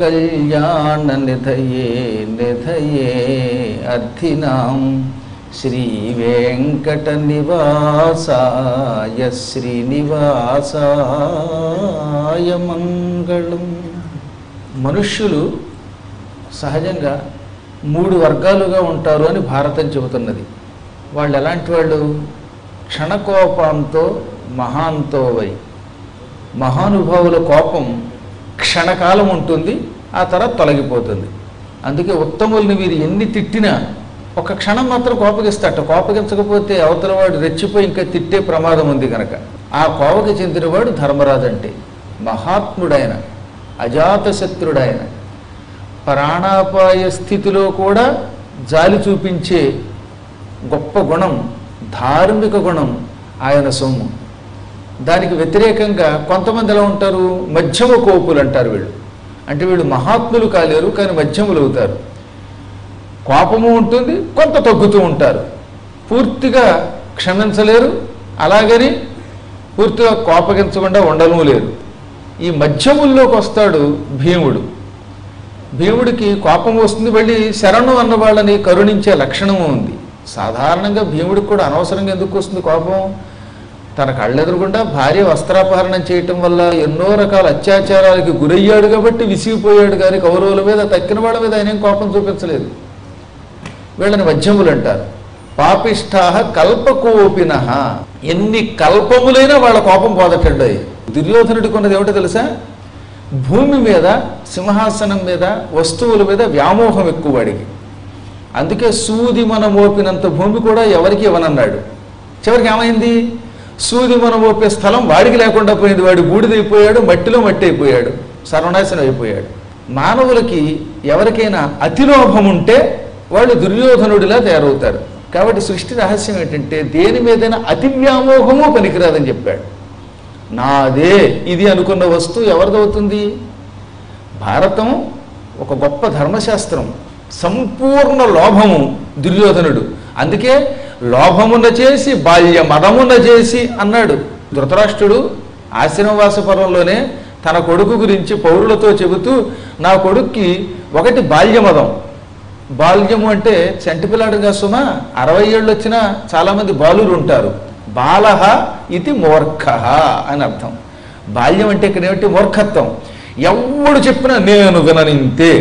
కళ్యాణ నిధయే నిధయే అర్థినాం శ్రీ వెంకట నివాసాయ శ్రీనివాసాయ మంగళం మనుష్యులు సహజంగా మూడు వర్గాలుగా ఉంటారు అని భారతం చెబుతున్నది వాళ్ళు ఎలాంటి వాళ్ళు క్షణకోపంతో మహాంతో వై మహానుభావుల కోపం క్షణకాలం ఉంటుంది ఆ తర్వాత తొలగిపోతుంది అందుకే ఉత్తముల్ని వీరు ఎన్ని తిట్టినా ఒక క్షణం మాత్రం కోపగిస్తాట కోపగించకపోతే అవతల వాడు రెచ్చిపోయి ఇంకా తిట్టే ప్రమాదం ఉంది కనుక ఆ కోపకి చెందినవాడు ధర్మరాజు అంటే మహాత్ముడైన అజాతశత్రుడైన ప్రాణాపాయ స్థితిలో కూడా జాలి చూపించే గొప్ప గుణం ధార్మిక గుణం ఆయన సొమ్ము దానికి వ్యతిరేకంగా కొంతమంది ఎలా ఉంటారు మధ్యమ కోపులు అంటారు వీళ్ళు అంటే వీళ్ళు మహాత్ములు కాలేరు కానీ మధ్యములు అవుతారు కోపము ఉంటుంది కొంత తగ్గుతూ ఉంటారు పూర్తిగా క్షమించలేరు అలాగని పూర్తిగా కోపగించకుండా ఉండను లేరు ఈ మధ్యముల్లోకి వస్తాడు భీముడు భీముడికి కోపం వస్తుంది మళ్ళీ శరణు అన్న వాళ్ళని కరుణించే లక్షణము ఉంది సాధారణంగా భీముడికి కూడా అనవసరంగా ఎందుకు వస్తుంది కోపం తన కళ్ళెదురుగుండా భార్య వస్త్రాపహరణం చేయటం వల్ల ఎన్నో రకాల అత్యాచారాలకి గురయ్యాడు కాబట్టి విసిగిపోయాడు కానీ కౌరవుల మీద తక్కిన వాళ్ళ మీద ఆయన ఏం కోపం చూపించలేదు వీళ్ళని మధ్యములు అంటారు పాపిష్టాహ కల్పకోపిన ఎన్ని కల్పములైనా వాళ్ళ కోపం పోదటండి దుర్యోధనుడికి ఉన్నది ఏమిటో తెలుసా భూమి మీద సింహాసనం మీద వస్తువుల మీద వ్యామోహం ఎక్కువ వాడికి అందుకే సూది మన మోపినంత భూమి కూడా ఎవరికి ఇవ్వనన్నాడు చివరికి ఏమైంది సూది మన మోపే స్థలం వాడికి లేకుండా పోయింది వాడు బూడిదైపోయాడు మట్టిలో మట్టి అయిపోయాడు సర్వనాశనం అయిపోయాడు మానవులకి ఎవరికైనా అతిలోభం ఉంటే వాళ్ళు దుర్యోధనుడిలా తయారవుతారు కాబట్టి సృష్టి రహస్యం ఏంటంటే దేని మీదైనా అతి వ్యామోహము పనికిరాదని చెప్పాడు నాదే ఇది అనుకున్న వస్తువు ఎవరిదవుతుంది భారతం ఒక గొప్ప ధర్మశాస్త్రం సంపూర్ణ లోభము దుర్యోధనుడు అందుకే లోభమున చేసి బాల్య మదమున చేసి అన్నాడు ధృతరాష్ట్రుడు ఆశ్రమవాస పర్వంలోనే తన కొడుకు గురించి పౌరులతో చెబుతూ నా కొడుక్కి ఒకటి బాల్యమదం బాల్యము అంటే చంటిపిల్లాడుగా సుమ అరవై ఏళ్ళు వచ్చినా చాలామంది బాలురు ఉంటారు బాలహ ఇది మూర్ఖ అని అర్థం బాల్యం అంటే ఇక్కడ ఏమిటి మూర్ఖత్వం ఎవడు చెప్పినా నేను విననింతే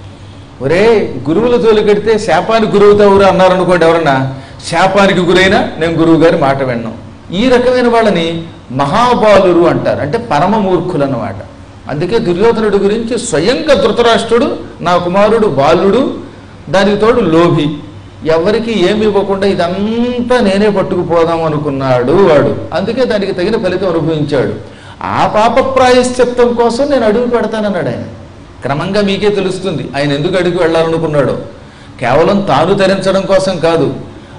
ఒరే గురువుల జోలికెడితే శాపానికి గురవుతావురా అన్నారనుకోండి ఎవరన్నా శాపానికి గురైనా నేను గురువు గారి మాట విన్నాం ఈ రకమైన వాళ్ళని మహాబాలురు అంటారు అంటే పరమ మూర్ఖులు అన్నమాట అందుకే దుర్యోధనుడి గురించి స్వయంగా ధృతరాష్ట్రుడు నా కుమారుడు బాలుడు దానికి తోడు లోభి ఎవరికి ఏమి ఇవ్వకుండా ఇదంతా నేనే పట్టుకుపోదాం అనుకున్నాడు వాడు అందుకే దానికి తగిన ఫలితం అనుభవించాడు ఆ పాప ప్రాయశ్చిత్తం కోసం నేను అడుగు పెడతానన్నాడు ఆయన క్రమంగా మీకే తెలుస్తుంది ఆయన ఎందుకు అడుగు వెళ్ళాలనుకున్నాడో కేవలం తాను తరించడం కోసం కాదు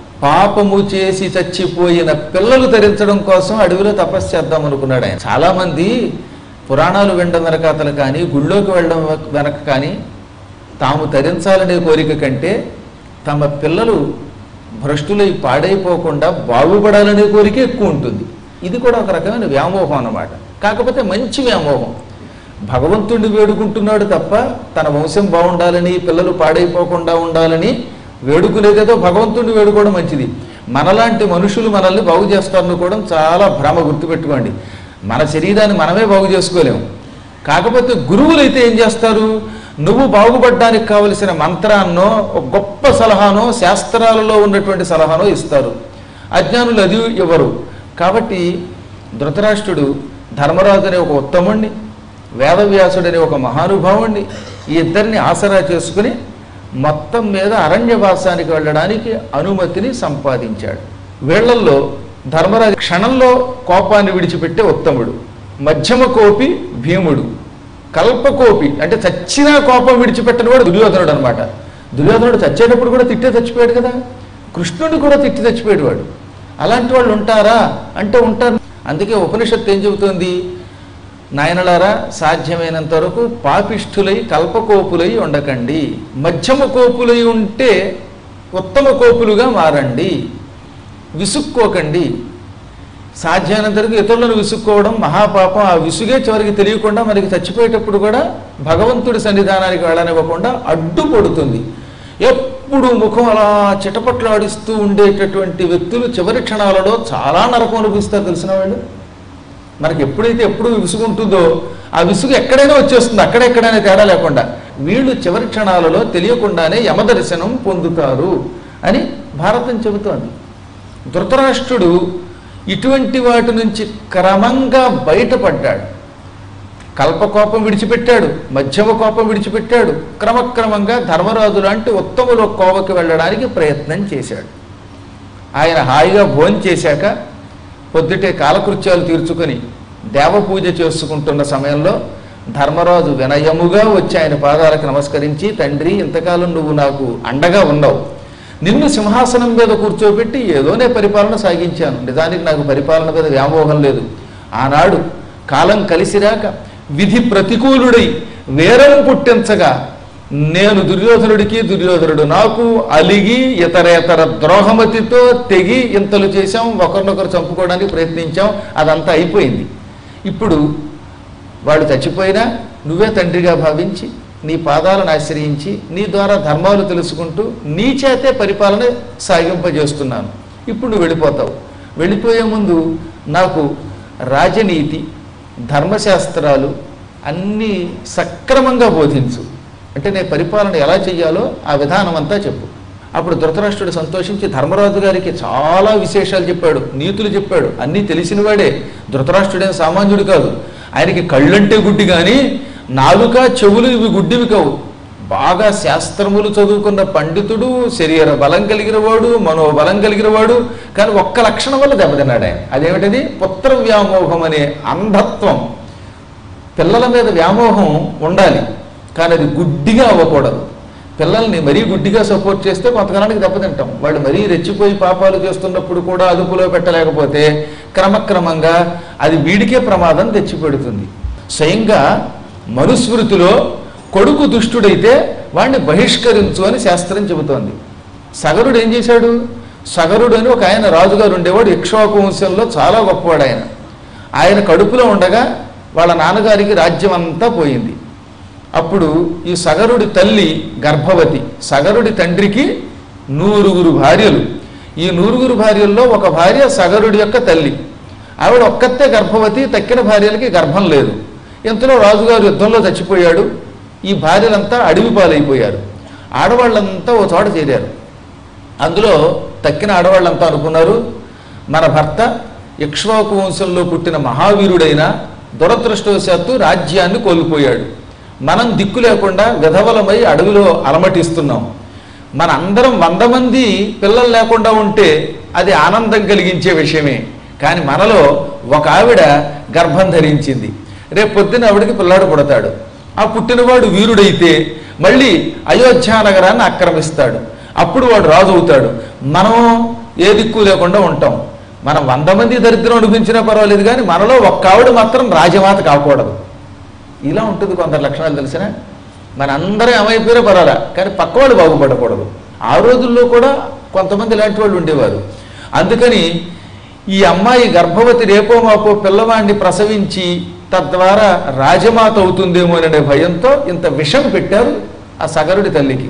పాపము చేసి చచ్చిపోయిన పిల్లలు తరించడం కోసం అడవిలో తపస్సు చేద్దాం అనుకున్నాడు ఆయన చాలామంది పురాణాలు వినడం వెనకాతలు కానీ గుళ్ళోకి వెళ్ళడం వెనక కానీ తాము తరించాలనే కోరిక కంటే తమ పిల్లలు భ్రష్టులై పాడైపోకుండా బాగుపడాలనే కోరిక ఎక్కువ ఉంటుంది ఇది కూడా ఒక రకమైన వ్యామోహం అన్నమాట కాకపోతే మంచి వ్యామోహం భగవంతుడిని వేడుకుంటున్నాడు తప్ప తన వంశం బాగుండాలని పిల్లలు పాడైపోకుండా ఉండాలని వేడుకునేదేదో భగవంతుడిని వేడుకోవడం మంచిది మనలాంటి మనుషులు మనల్ని బాగు చేస్తారనుకోవడం చాలా భ్రమ గుర్తుపెట్టుకోండి మన శరీరాన్ని మనమే బాగు చేసుకోలేము కాకపోతే గురువులు అయితే ఏం చేస్తారు నువ్వు బాగుపడడానికి కావలసిన మంత్రాన్నో ఒక గొప్ప సలహానో శాస్త్రాలలో ఉన్నటువంటి సలహానో ఇస్తారు అజ్ఞానులు అది ఇవ్వరు కాబట్టి ధృతరాష్ట్రుడు ధర్మరాజు అనే ఒక ఉత్తముణ్ణి వేదవ్యాసుడు అనే ఒక మహానుభావుణ్ణి ఈ ఇద్దరిని ఆసరా చేసుకుని మొత్తం మీద అరణ్యవాసానికి వెళ్ళడానికి అనుమతిని సంపాదించాడు వీళ్ళల్లో ధర్మరాజు క్షణంలో కోపాన్ని విడిచిపెట్టే ఉత్తముడు మధ్యమ కోపి భీముడు కల్పకోపి అంటే చచ్చినా కోపం విడిచిపెట్టని వాడు దుర్యోధనుడు అనమాట దుర్యోధనుడు చచ్చేటప్పుడు కూడా తిట్టే చచ్చిపోయాడు కదా కృష్ణుడిని కూడా తిట్టి చచ్చిపోయాడు వాడు అలాంటి వాళ్ళు ఉంటారా అంటే ఉంటారు అందుకే ఉపనిషత్తు ఏం చెబుతుంది నాయనలారా సాధ్యమైనంత వరకు పాపిష్ఠులై కల్పకోపులై ఉండకండి మధ్యమ కోపులై ఉంటే ఉత్తమ కోపులుగా మారండి విసుక్కోకండి సాధ్యమైనంత వరకు ఇతరులను విసుక్కోవడం మహాపాపం ఆ విసుగే చివరికి తెలియకుండా మనకి చచ్చిపోయేటప్పుడు కూడా భగవంతుడి సన్నిధానానికి వెళ్ళనివ్వకుండా అడ్డుపడుతుంది ఎప్పుడు ముఖం అలా చిటపట్లాడిస్తూ ఉండేటటువంటి వ్యక్తులు చివరి క్షణాలలో చాలా నరకం అనిపిస్తారు తెలిసిన వాళ్ళు మనకి ఎప్పుడైతే ఎప్పుడు విసుగు ఉంటుందో ఆ విసుగు ఎక్కడైనా వచ్చేస్తుంది అక్కడెక్కడైనా తేడా లేకుండా వీళ్ళు చివరి క్షణాలలో తెలియకుండానే యమదర్శనం పొందుతారు అని భారతం చెబుతోంది ధృతరాష్ట్రుడు ఇటువంటి వాటి నుంచి క్రమంగా బయటపడ్డాడు కల్పకోపం విడిచిపెట్టాడు మధ్యమ కోపం విడిచిపెట్టాడు క్రమక్రమంగా ధర్మరాజు లాంటి ఉత్తముల కోవకి వెళ్ళడానికి ప్రయత్నం చేశాడు ఆయన హాయిగా భోజనం చేశాక పొద్దుటే కాలకృత్యాలు తీర్చుకొని దేవపూజ చేసుకుంటున్న సమయంలో ధర్మరాజు వినయముగా వచ్చి ఆయన పాదాలకు నమస్కరించి తండ్రి ఇంతకాలం నువ్వు నాకు అండగా ఉన్నావు నిన్ను సింహాసనం మీద కూర్చోబెట్టి ఏదోనే పరిపాలన సాగించాను నిజానికి నాకు పరిపాలన మీద వ్యామోహం లేదు ఆనాడు కాలం కలిసిరాక విధి ప్రతికూలుడై వేరం పుట్టించగా నేను దుర్యోధనుడికి దుర్యోధనుడు నాకు అలిగి ఇతరేతర ద్రోహమతితో తెగి ఇంతలు చేశాం ఒకరినొకరు చంపుకోవడానికి ప్రయత్నించాం అదంతా అయిపోయింది ఇప్పుడు వాడు చచ్చిపోయినా నువ్వే తండ్రిగా భావించి నీ పాదాలను ఆశ్రయించి నీ ద్వారా ధర్మాలు తెలుసుకుంటూ నీ చేతే పరిపాలన సాగింపజేస్తున్నాను ఇప్పుడు నువ్వు వెళ్ళిపోతావు వెళ్ళిపోయే ముందు నాకు రాజనీతి ధర్మశాస్త్రాలు అన్నీ సక్రమంగా బోధించు అంటే నేను పరిపాలన ఎలా చెయ్యాలో ఆ విధానం అంతా చెప్పు అప్పుడు ధృతరాష్ట్రుడు సంతోషించి ధర్మరాజు గారికి చాలా విశేషాలు చెప్పాడు నీతులు చెప్పాడు అన్నీ తెలిసినవాడే ధృతరాష్ట్రుడేం సామాన్యుడు కాదు ఆయనకి కళ్ళంటే గుడ్డి కానీ నాలుక చెవులు ఇవి గుడ్డివి కావు బాగా శాస్త్రములు చదువుకున్న పండితుడు శరీర బలం కలిగిన వాడు మనోబలం కలిగిన వాడు కానీ ఒక్క లక్షణం వల్ల దెబ్బతిన్నాడు ఆయన అదేమిటది పుత్ర వ్యామోహం అనే అంధత్వం పిల్లల మీద వ్యామోహం ఉండాలి కానీ అది గుడ్డిగా అవ్వకూడదు పిల్లల్ని మరీ గుడ్డిగా సపోర్ట్ చేస్తే కొంతకాలానికి దెబ్బతింటాం వాళ్ళు మరీ రెచ్చిపోయి పాపాలు చేస్తున్నప్పుడు కూడా అదుపులో పెట్టలేకపోతే క్రమక్రమంగా అది వీడికే ప్రమాదం తెచ్చిపెడుతుంది స్వయంగా మనుస్మృతిలో కొడుకు దుష్టుడైతే వాడిని బహిష్కరించు అని శాస్త్రం చెబుతోంది సగరుడు ఏం చేశాడు సగరుడు అని ఒక ఆయన రాజుగారు ఉండేవాడు ఇక్ష్వాకు వంశంలో చాలా గొప్పవాడు ఆయన ఆయన కడుపులో ఉండగా వాళ్ళ నాన్నగారికి రాజ్యం అంతా పోయింది అప్పుడు ఈ సగరుడి తల్లి గర్భవతి సగరుడి తండ్రికి నూరుగురు భార్యలు ఈ నూరుగురు భార్యల్లో ఒక భార్య సగరుడి యొక్క తల్లి ఆవిడ ఒక్కతే గర్భవతి తక్కిన భార్యలకి గర్భం లేదు ఇంతలో రాజుగారు యుద్ధంలో చచ్చిపోయాడు ఈ భార్యలంతా అడవి పాలైపోయారు ఆడవాళ్ళంతా ఓ చోట చేరారు అందులో తక్కిన ఆడవాళ్ళంతా అనుకున్నారు మన భర్త ఇక్ష్వాకు వంశంలో పుట్టిన మహావీరుడైన దురదృష్టవశాత్తు రాజ్యాన్ని కోల్పోయాడు మనం దిక్కు లేకుండా విధవలమై అడవిలో అలమటిస్తున్నాం మన అందరం వంద మంది పిల్లలు లేకుండా ఉంటే అది ఆనందం కలిగించే విషయమే కానీ మనలో ఒక ఆవిడ గర్భం ధరించింది రేపు పొద్దున ఆవిడకి పిల్లాడు పుడతాడు ఆ పుట్టినవాడు వీరుడైతే మళ్ళీ అయోధ్య నగరాన్ని ఆక్రమిస్తాడు అప్పుడు వాడు రాజు అవుతాడు మనం ఏ దిక్కు లేకుండా ఉంటాం మనం వంద మంది దరిద్రం అనిపించినా పర్వాలేదు కానీ మనలో ఒక్క ఆవిడ మాత్రం రాజమాత కాకూడదు ఇలా ఉంటుంది కొందరు లక్షణాలు తెలిసిన మన అందరం ఏమైపోయారో పర్వాలా కానీ పక్కవాళ్ళు బాగుపడకూడదు ఆ రోజుల్లో కూడా కొంతమంది ఇలాంటి వాళ్ళు ఉండేవారు అందుకని ఈ అమ్మాయి గర్భవతి రేపో మాపో పిల్లవాడిని ప్రసవించి తద్వారా రాజమాత అవుతుందేమో అనే భయంతో ఇంత విషం పెట్టారు ఆ సగరుడి తల్లికి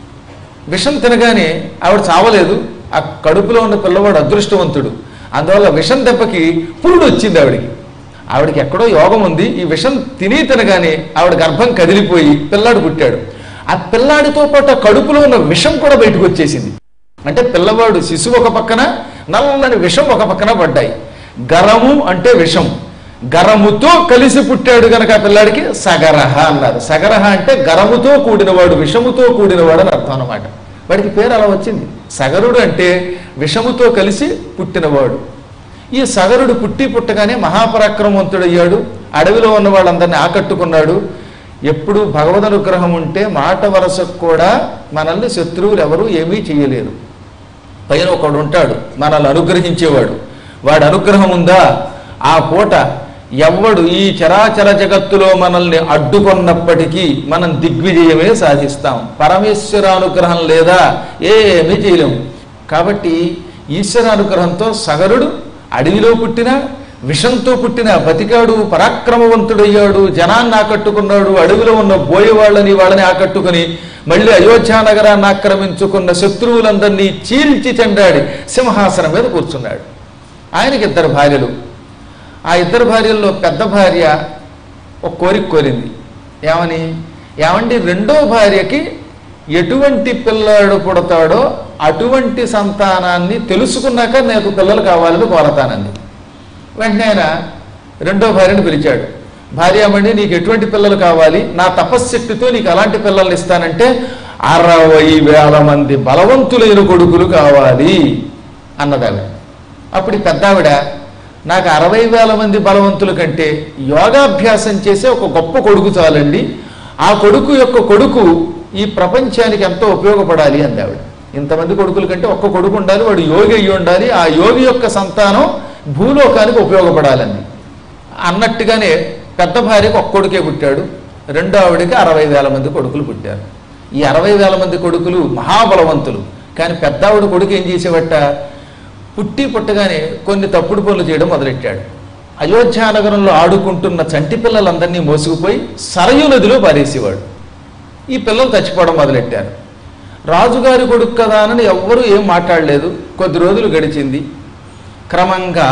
విషం తినగానే ఆవిడ చావలేదు ఆ కడుపులో ఉన్న పిల్లవాడు అదృష్టవంతుడు అందువల్ల విషం దెబ్బకి పురుడు వచ్చింది ఆవిడికి ఆవిడకి ఎక్కడో యోగం ఉంది ఈ విషం తిని తినగానే ఆవిడ గర్భం కదిలిపోయి పిల్లాడు పుట్టాడు ఆ పిల్లాడితో పాటు ఆ కడుపులో ఉన్న విషం కూడా బయటకు వచ్చేసింది అంటే పిల్లవాడు శిశువు ఒక పక్కన నల్లని విషం ఒక పక్కన పడ్డాయి గరము అంటే విషం గరముతో కలిసి పుట్టాడు గనక ఆ పిల్లాడికి సగరహ అన్నారు సగరహ అంటే గరముతో కూడినవాడు విషముతో కూడినవాడు అని అర్థం అన్నమాట వాడికి పేరు అలా వచ్చింది సగరుడు అంటే విషముతో కలిసి పుట్టినవాడు ఈ సగరుడు పుట్టి పుట్టగానే మహాపరాక్రమవంతుడయ్యాడు అడవిలో ఉన్న వాళ్ళందరినీ ఆకట్టుకున్నాడు ఎప్పుడు భగవద్ అనుగ్రహం ఉంటే మాట వరసకు కూడా మనల్ని శత్రువులు ఎవరూ ఏమీ చేయలేరు పైన ఒకడు ఉంటాడు మనల్ని అనుగ్రహించేవాడు వాడి అనుగ్రహం ఉందా ఆ పూట ఎవ్వడు ఈ చరాచర జగత్తులో మనల్ని అడ్డుకొన్నప్పటికీ మనం దిగ్విజయమే సాధిస్తాం పరమేశ్వర అనుగ్రహం లేదా ఏమీ చేయలేము కాబట్టి ఈశ్వర అనుగ్రహంతో సగరుడు అడవిలో పుట్టిన విషంతో పుట్టిన బతికాడు పరాక్రమవంతుడయ్యాడు జనాన్ని ఆకట్టుకున్నాడు అడవిలో ఉన్న బోయేవాళ్ళని వాళ్ళని ఆకట్టుకుని మళ్ళీ అయోధ్య నగరాన్ని ఆక్రమించుకున్న శత్రువులందరినీ చీల్చి చెండాడి సింహాసనం మీద కూర్చున్నాడు ఆయనకి ఇద్దరు భార్యలు ఆ ఇద్దరు భార్యల్లో పెద్ద భార్య ఒక కోరిక కోరింది ఏమని ఏమండి రెండో భార్యకి ఎటువంటి పిల్లాడు పుడతాడో అటువంటి సంతానాన్ని తెలుసుకున్నాక నాకు పిల్లలు కావాలని కోరతానండి వెంటనే ఆయన రెండో భార్యను పిలిచాడు భార్యమణి నీకు ఎటువంటి పిల్లలు కావాలి నా తపశ్శక్తితో నీకు అలాంటి పిల్లల్ని ఇస్తానంటే అరవై వేల మంది బలవంతులైన కొడుకులు కావాలి అన్నదావిడ అప్పుడు ఈ పెద్దావిడ నాకు అరవై వేల మంది బలవంతుల కంటే యోగాభ్యాసం చేసే ఒక గొప్ప కొడుకు చాలండి ఆ కొడుకు యొక్క కొడుకు ఈ ప్రపంచానికి ఎంతో ఉపయోగపడాలి అంది ఆవిడ ఇంతమంది కొడుకుల కంటే ఒక్క కొడుకు ఉండాలి వాడు యోగి అయ్యి ఉండాలి ఆ యోగి యొక్క సంతానం భూలోకానికి ఉపయోగపడాలని అన్నట్టుగానే పెద్ద భార్యకు ఒక్క కొడుకే పుట్టాడు రెండో ఆవిడకి అరవై వేల మంది కొడుకులు పుట్టారు ఈ అరవై వేల మంది కొడుకులు మహాబలవంతులు కానీ పెద్ద ఆవిడ కొడుకు ఏం చేసేవట పుట్టి పుట్టగానే కొన్ని తప్పుడు పనులు చేయడం మొదలెట్టాడు అయోధ్య నగరంలో ఆడుకుంటున్న చంటి పిల్లలందరినీ మోసుకుపోయి సరయు నదిలో పారేసేవాడు ఈ పిల్లలు చచ్చిపోవడం మొదలెట్టారు రాజుగారి కొడుకు కదా అని ఎవ్వరూ ఏం మాట్లాడలేదు కొద్ది రోజులు గడిచింది క్రమంగా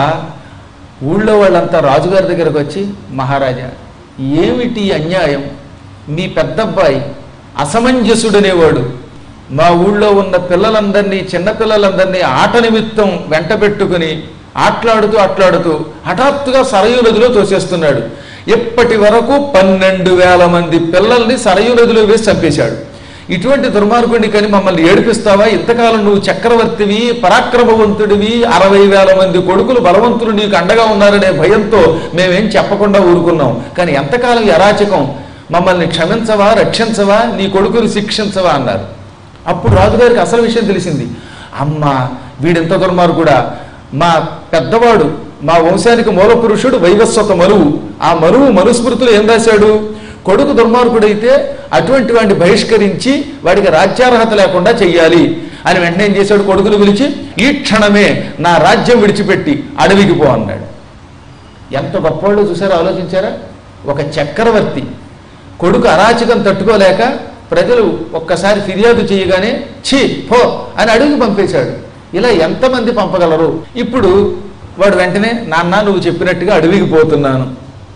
ఊళ్ళో వాళ్ళంతా రాజుగారి దగ్గరకు వచ్చి మహారాజా ఏమిటి ఈ అన్యాయం మీ పెద్దబ్బాయి అసమంజసుడనేవాడు మా ఊళ్ళో ఉన్న పిల్లలందరినీ చిన్నపిల్లలందరినీ ఆట నిమిత్తం వెంట పెట్టుకుని ఆటలాడుతూ ఆటలాడుతూ హఠాత్తుగా సరయు నదిలో తోసేస్తున్నాడు ఇప్పటి వరకు పన్నెండు వేల మంది పిల్లల్ని సరయు నదిలో వేసి చంపేశాడు ఇటువంటి దుర్మార్గుడిని కానీ మమ్మల్ని ఏడిపిస్తావా ఇంతకాలం నువ్వు చక్రవర్తివి పరాక్రమవంతుడివి అరవై వేల మంది కొడుకులు బలవంతులు నీకు అండగా ఉన్నారనే భయంతో మేమేం చెప్పకుండా ఊరుకున్నాం కానీ ఎంతకాలం ఈ అరాచకం మమ్మల్ని క్షమించవా రక్షించవా నీ కొడుకుని శిక్షించవా అన్నారు అప్పుడు రాజుగారికి అసలు విషయం తెలిసింది అమ్మ వీడింత దుర్మార్గుడా మా పెద్దవాడు మా వంశానికి మూల పురుషుడు వైవస్వత మరువు ఆ మరువు మనుస్మృతులు ఏం రాశాడు కొడుకు దుర్మార్గుడైతే అటువంటి వాడిని బహిష్కరించి వాడికి రాజ్యార్హత లేకుండా చెయ్యాలి అని వెంటనే ఏం చేశాడు కొడుకును పిలిచి ఈ క్షణమే నా రాజ్యం విడిచిపెట్టి అడవికి పో అన్నాడు ఎంత గొప్పవాళ్ళు చూసారో ఆలోచించారా ఒక చక్రవర్తి కొడుకు అరాచకం తట్టుకోలేక ప్రజలు ఒక్కసారి ఫిర్యాదు చేయగానే ఛీ పో అని అడుగు పంపేశాడు ఇలా ఎంతమంది పంపగలరు ఇప్పుడు వాడు వెంటనే నాన్న నువ్వు చెప్పినట్టుగా అడవికి పోతున్నాను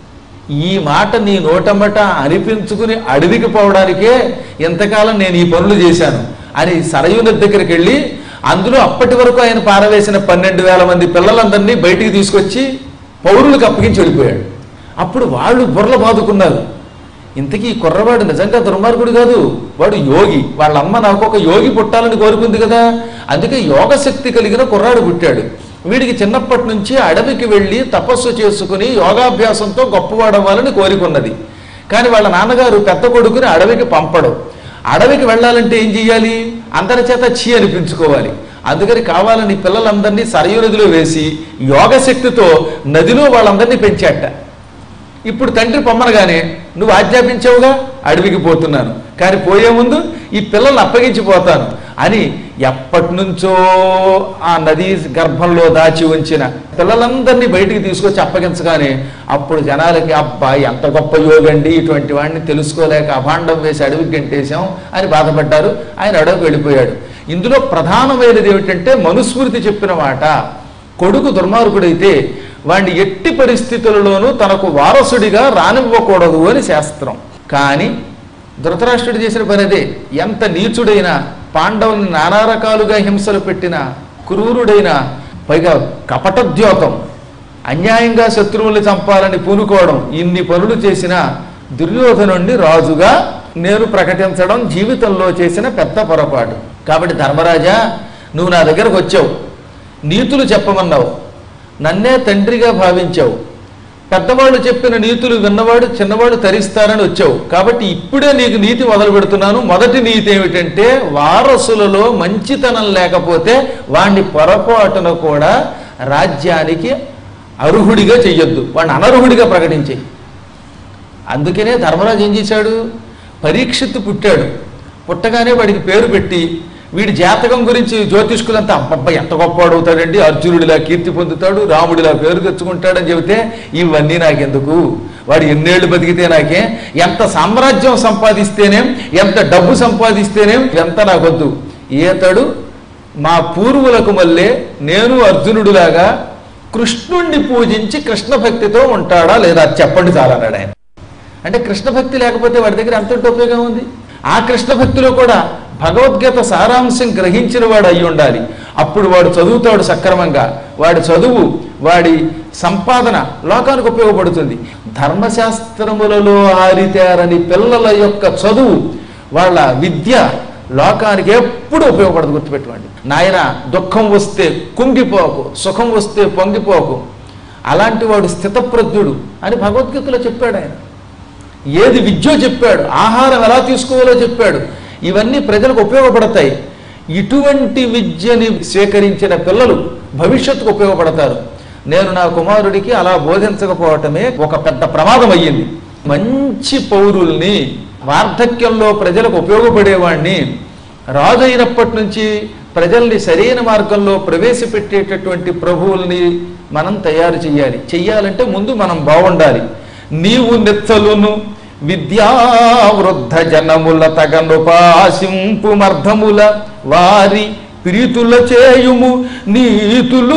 ఈ మాట నీ నోటమ్మట అనిపించుకుని అడవికి పోవడానికే ఎంతకాలం నేను ఈ పనులు చేశాను అని సరయు నది దగ్గరికి వెళ్ళి అందులో అప్పటి వరకు ఆయన పారవేసిన పన్నెండు వేల మంది పిల్లలందరినీ బయటికి తీసుకొచ్చి పౌరులకు అప్పగించి వెళ్ళిపోయాడు అప్పుడు వాళ్ళు బుర్రలు బాదుకున్నారు ఇంతకీ ఈ కుర్రవాడు నిజంగా దుర్మార్గుడు కాదు వాడు యోగి వాళ్ళ అమ్మ నాకు ఒక యోగి పుట్టాలని కోరుకుంది కదా అందుకే యోగ శక్తి కలిగిన కుర్రాడు పుట్టాడు వీడికి చిన్నప్పటి నుంచి అడవికి వెళ్ళి తపస్సు చేసుకుని యోగాభ్యాసంతో గొప్పవాడవ్వాలని కోరికున్నది కానీ వాళ్ళ నాన్నగారు పెద్ద కొడుకుని అడవికి పంపడం అడవికి వెళ్ళాలంటే ఏం చెయ్యాలి అందరి చేత చీ అనిపించుకోవాలి అందుకని కావాలని పిల్లలందరినీ సరయు నదిలో వేసి యోగశక్తితో నదిలో వాళ్ళందరినీ పెంచాట ఇప్పుడు తండ్రి పొమ్మనగానే నువ్వు ఆజ్ఞాపించావుగా అడవికి పోతున్నాను కానీ పోయే ముందు ఈ పిల్లల్ని అప్పగించిపోతాను అని ఎప్పటి నుంచో ఆ నదీ గర్భంలో దాచి ఉంచిన పిల్లలందరినీ బయటికి తీసుకొచ్చి అప్పగించగానే అప్పుడు జనాలకి అబ్బా ఎంత గొప్ప యోగండి ఇటువంటి వాడిని తెలుసుకోలేక అభాండం వేసి అడవికి గంటేశాం అని బాధపడ్డారు ఆయన అడవికి వెళ్ళిపోయాడు ఇందులో ప్రధానమైనది ఏమిటంటే మనుస్మృతి చెప్పిన మాట కొడుకు దుర్మార్గుడైతే వాడిని ఎట్టి పరిస్థితులలోనూ తనకు వారసుడిగా రానివ్వకూడదు అని శాస్త్రం కానీ ధృతరాష్ట్రుడు చేసిన పని అదే ఎంత నీచుడైనా పాండవుల్ని నానా రకాలుగా హింసలు పెట్టిన క్రూరుడైన పైగా కపటద్యోతం అన్యాయంగా శత్రువుల్ని చంపాలని పూనుకోవడం ఇన్ని పనులు చేసిన దుర్యోధనుణ్ణి రాజుగా నేను ప్రకటించడం జీవితంలో చేసిన పెద్ద పొరపాటు కాబట్టి ధర్మరాజా నువ్వు నా దగ్గరకు వచ్చావు నీతులు చెప్పమన్నావు నన్నే తండ్రిగా భావించావు పెద్దవాళ్ళు చెప్పిన నీతులు విన్నవాడు చిన్నవాడు తరిస్తారని వచ్చావు కాబట్టి ఇప్పుడే నీకు నీతి మొదలు పెడుతున్నాను మొదటి నీతి ఏమిటంటే వారసులలో మంచితనం లేకపోతే వాణ్ణి పొరపాటున కూడా రాజ్యానికి అర్హుడిగా చెయ్యొద్దు వాడిని అనర్హుడిగా ప్రకటించేయి అందుకనే ధర్మరాజు ఏం చేశాడు పరీక్షిత్తు పుట్టాడు పుట్టగానే వాడికి పేరు పెట్టి వీడి జాతకం గురించి జ్యోతిష్కులంతా అబ్బబ్బా ఎంత గొప్పవాడు అవుతాడండి అర్జునుడిలా కీర్తి పొందుతాడు రాముడిలా పేరు తెచ్చుకుంటాడని చెబితే ఇవన్నీ నాకెందుకు వాడు ఎన్నేళ్ళు బతికితే నాకే ఎంత సామ్రాజ్యం సంపాదిస్తేనేం ఎంత డబ్బు సంపాదిస్తేనేం ఎంత నాకొద్దు ఈతడు మా పూర్వులకు మళ్ళీ నేను అర్జునుడిలాగా కృష్ణుణ్ణి పూజించి కృష్ణ భక్తితో ఉంటాడా లేదా అది చెప్పండి చాలా అన్నాడు ఆయన అంటే కృష్ణ భక్తి లేకపోతే వాడి దగ్గర ఎంత ఉపయోగం ఉంది ఆ కృష్ణ భక్తిలో కూడా భగవద్గీత సారాంశం గ్రహించిన వాడు అయి ఉండాలి అప్పుడు వాడు చదువుతాడు సక్రమంగా వాడి చదువు వాడి సంపాదన లోకానికి ఉపయోగపడుతుంది ధర్మశాస్త్రములలో ఆరితేరని పిల్లల యొక్క చదువు వాళ్ళ విద్య లోకానికి ఎప్పుడు ఉపయోగపడదు గుర్తుపెట్టుకోండి నాయన దుఃఖం వస్తే కుంగిపోకు సుఖం వస్తే పొంగిపోకు అలాంటి వాడు స్థితప్రజ్ఞుడు అని భగవద్గీతలో చెప్పాడు ఆయన ఏది విద్యో చెప్పాడు ఆహారం ఎలా తీసుకోవాలో చెప్పాడు ఇవన్నీ ప్రజలకు ఉపయోగపడతాయి ఇటువంటి విద్యని స్వీకరించిన పిల్లలు భవిష్యత్తుకు ఉపయోగపడతారు నేను నా కుమారుడికి అలా బోధించకపోవటమే ఒక పెద్ద ప్రమాదం అయ్యింది మంచి పౌరుల్ని వార్ధక్యంలో ప్రజలకు ఉపయోగపడేవాణ్ణి రాజు అయినప్పటి నుంచి ప్రజల్ని సరైన మార్గంలో ప్రవేశపెట్టేటటువంటి ప్రభువుల్ని మనం తయారు చేయాలి చెయ్యాలంటే ముందు మనం బాగుండాలి నీవు నెత్తలును విద్యావృద్ధ జనముల తగనుపాసింపు మర్ధముల వారి ప్రీతుల చేయుము నీతులు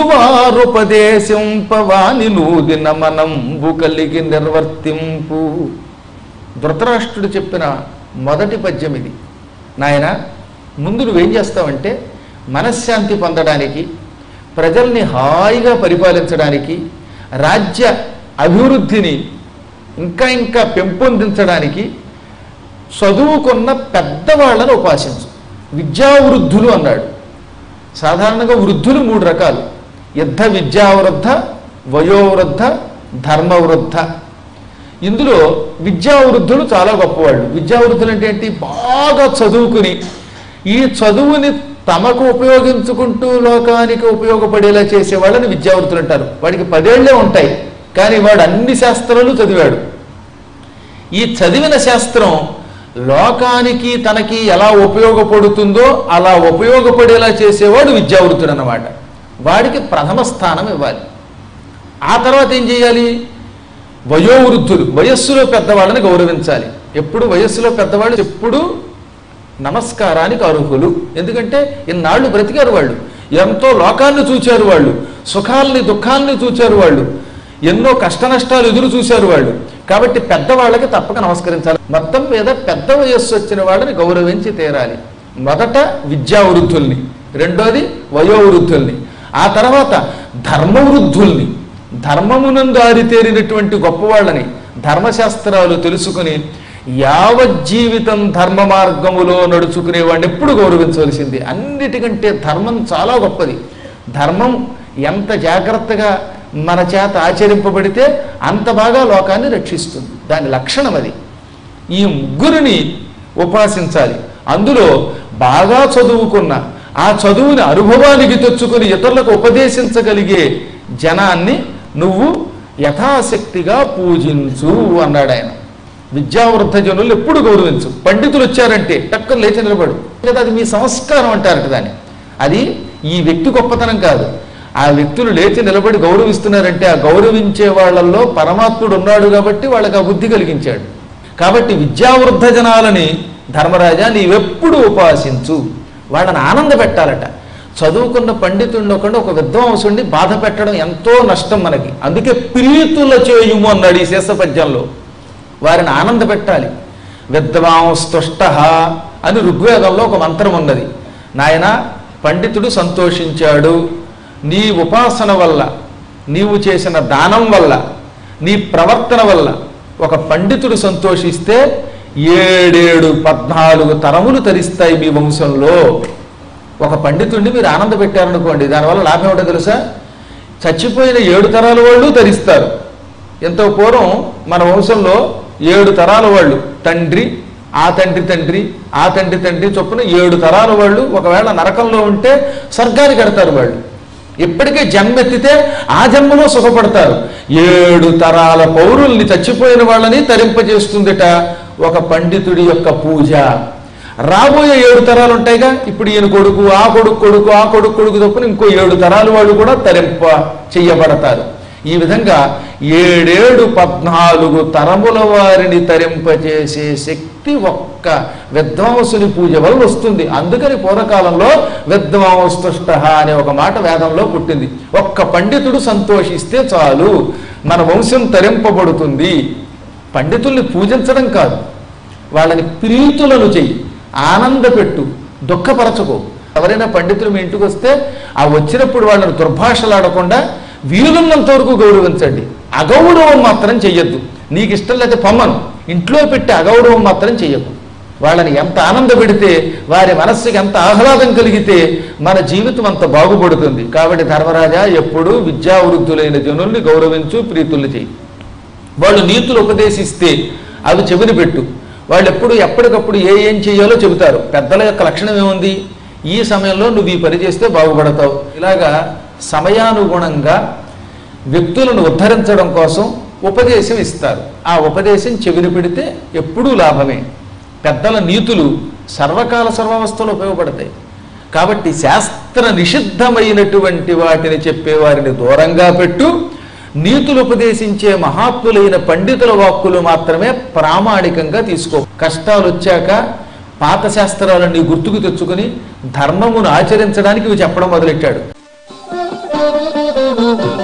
వారుపదేశింపవాని నూదిన మనంబు కలిగి నిర్వర్తింపు ధృతరాష్ట్రుడు చెప్పిన మొదటి పద్యం ఇది నాయన ముందు నువ్వేం చేస్తావంటే మనశ్శాంతి పొందడానికి ప్రజల్ని హాయిగా పరిపాలించడానికి రాజ్య అభివృద్ధిని ఇంకా ఇంకా పెంపొందించడానికి చదువుకున్న పెద్దవాళ్ళను ఉపాసించు విద్యావృద్ధులు అన్నాడు సాధారణంగా వృద్ధులు మూడు రకాలు యుద్ధ విద్యావృద్ధ వయోవృద్ధ ధర్మవృద్ధ ఇందులో విద్యావృద్ధులు చాలా గొప్పవాళ్ళు విద్యావృద్ధులు అంటే ఏంటి బాగా చదువుకుని ఈ చదువుని తమకు ఉపయోగించుకుంటూ లోకానికి ఉపయోగపడేలా చేసే వాళ్ళని విద్యావృద్ధులు అంటారు వాడికి పదేళ్లే ఉంటాయి కానీ వాడు అన్ని శాస్త్రాలు చదివాడు ఈ చదివిన శాస్త్రం లోకానికి తనకి ఎలా ఉపయోగపడుతుందో అలా ఉపయోగపడేలా చేసేవాడు విద్యావృత్తుడు అన్నమాట వాడికి ప్రథమ స్థానం ఇవ్వాలి ఆ తర్వాత ఏం చేయాలి వయోవృద్ధులు వయస్సులో పెద్దవాళ్ళని గౌరవించాలి ఎప్పుడు వయస్సులో పెద్దవాళ్ళు ఎప్పుడు నమస్కారానికి అర్హులు ఎందుకంటే ఇన్నాళ్ళు బ్రతికారు వాళ్ళు ఎంతో లోకాన్ని చూచారు వాళ్ళు సుఖాల్ని దుఃఖాల్ని చూచారు వాళ్ళు ఎన్నో కష్ట నష్టాలు ఎదురు చూశారు వాళ్ళు కాబట్టి పెద్దవాళ్ళకి తప్పక నమస్కరించాలి మొత్తం మీద పెద్ద వయస్సు వచ్చిన వాళ్ళని గౌరవించి తీరాలి మొదట విద్యావృద్ధుల్ని రెండోది వయోవృద్ధుల్ని ఆ తర్వాత ధర్మవృద్ధుల్ని ధర్మమునందు ఆరితేరినటువంటి గొప్పవాళ్ళని ధర్మశాస్త్రాలు తెలుసుకుని యావజ్జీవితం ధర్మ మార్గములో నడుచుకునే వాడిని ఎప్పుడు గౌరవించవలసింది అన్నిటికంటే ధర్మం చాలా గొప్పది ధర్మం ఎంత జాగ్రత్తగా మన చేత ఆచరింపబడితే అంత బాగా లోకాన్ని రక్షిస్తుంది దాని లక్షణం అది ఈ ముగ్గురిని ఉపాసించాలి అందులో బాగా చదువుకున్న ఆ చదువుని అనుభవానికి తెచ్చుకుని ఇతరులకు ఉపదేశించగలిగే జనాన్ని నువ్వు యథాశక్తిగా పూజించు అన్నాడు ఆయన విద్యావృద్ధ జనులు ఎప్పుడు గౌరవించు పండితులు వచ్చారంటే టక్కన లేచి నిలబడు లేదా అది మీ సంస్కారం అంటారట దాన్ని అది ఈ వ్యక్తి గొప్పతనం కాదు ఆ వ్యక్తులు లేచి నిలబడి గౌరవిస్తున్నారంటే ఆ గౌరవించే వాళ్ళల్లో పరమాత్ముడు ఉన్నాడు కాబట్టి వాళ్ళకి ఆ బుద్ధి కలిగించాడు కాబట్టి విద్యావృద్ధ జనాలని ధర్మరాజా నీవెప్పుడు ఉపాసించు వాళ్ళని ఆనంద పెట్టాలట చదువుకున్న పండితుడిని ఒకడు ఒక విద్వాంసుడిని బాధ పెట్టడం ఎంతో నష్టం మనకి అందుకే ప్రీతుల చేయుము అన్నాడు ఈ శేషపద్యంలో వారిని ఆనంద పెట్టాలి విద్వాంస్తుష్ట అని ఋగ్వేదంలో ఒక మంత్రం ఉన్నది నాయన పండితుడు సంతోషించాడు నీ ఉపాసన వల్ల నీవు చేసిన దానం వల్ల నీ ప్రవర్తన వల్ల ఒక పండితుడు సంతోషిస్తే ఏడేడు పద్నాలుగు తరములు తరిస్తాయి మీ వంశంలో ఒక పండితుడిని మీరు ఆనంద పెట్టారనుకోండి దానివల్ల లాభం ఏమిటో తెలుసా చచ్చిపోయిన ఏడు తరాల వాళ్ళు ధరిస్తారు ఎంతో పూర్వం మన వంశంలో ఏడు తరాల వాళ్ళు తండ్రి ఆ తండ్రి తండ్రి ఆ తండ్రి తండ్రి చొప్పున ఏడు తరాల వాళ్ళు ఒకవేళ నరకంలో ఉంటే స్వర్గానికి కడతారు వాళ్ళు ఇప్పటికే జన్మెత్తితే ఆ జన్మలో సుఖపడతారు ఏడు తరాల పౌరుల్ని చచ్చిపోయిన వాళ్ళని తరింపజేస్తుందిట ఒక పండితుడి యొక్క పూజ రాబోయే ఏడు తరాలు ఉంటాయిగా ఇప్పుడు ఈయన కొడుకు ఆ కొడుకు కొడుకు ఆ కొడుకు కొడుకు తప్పున ఇంకో ఏడు తరాలు వాళ్ళు కూడా తరింప చెయ్యబడతారు ఈ విధంగా ఏడేడు పద్నాలుగు తరముల వారిని తరింపచేసే శక్తి ఒక్క విద్వాంసుని పూజ వల్ల వస్తుంది అందుకని పూర్వకాలంలో విద్వాంస్తుష్ట అనే ఒక మాట వేదంలో పుట్టింది ఒక్క పండితుడు సంతోషిస్తే చాలు మన వంశం తరింపబడుతుంది పండితుల్ని పూజించడం కాదు వాళ్ళని ప్రీతులను చెయ్యి ఆనందపెట్టు దుఃఖపరచకు ఎవరైనా పండితులు మీ ఇంటికి వస్తే ఆ వచ్చినప్పుడు వాళ్ళని దుర్భాషలాడకుండా వీలున్నంత వరకు గౌరవించండి అగౌరవం మాత్రం చెయ్యొద్దు నీకు ఇష్టం లేకపోతే పొమ్మను ఇంట్లో పెట్టి అగౌరవం మాత్రం చెయ్యకు వాళ్ళని ఎంత ఆనంద పెడితే వారి మనస్సుకి ఎంత ఆహ్లాదం కలిగితే మన జీవితం అంత బాగుపడుతుంది కాబట్టి ధర్మరాజా ఎప్పుడూ విద్యావృద్ధులైన జనుల్ని గౌరవించు ప్రీతులు చేయి వాళ్ళు నీతులు ఉపదేశిస్తే అవి చెవిని పెట్టు వాళ్ళు ఎప్పుడు ఎప్పటికప్పుడు ఏ ఏం చేయాలో చెబుతారు పెద్దల యొక్క లక్షణం ఏముంది ఈ సమయంలో నువ్వు ఈ పని చేస్తే బాగుపడతావు ఇలాగా సమయానుగుణంగా వ్యక్తులను ఉద్ధరించడం కోసం ఉపదేశం ఇస్తారు ఆ ఉపదేశం చెవిని పెడితే ఎప్పుడూ లాభమే పెద్దల నీతులు సర్వకాల సర్వావస్థలు ఉపయోగపడతాయి కాబట్టి శాస్త్ర నిషిద్ధమైనటువంటి వాటిని చెప్పేవారిని దూరంగా పెట్టు నీతులు ఉపదేశించే మహాత్ములైన పండితుల వాక్కులు మాత్రమే ప్రామాణికంగా తీసుకో కష్టాలు వచ్చాక పాత శాస్త్రాలన్నీ గుర్తుకు తెచ్చుకుని ధర్మమును ఆచరించడానికి ఇవి చెప్పడం మొదలెట్టాడు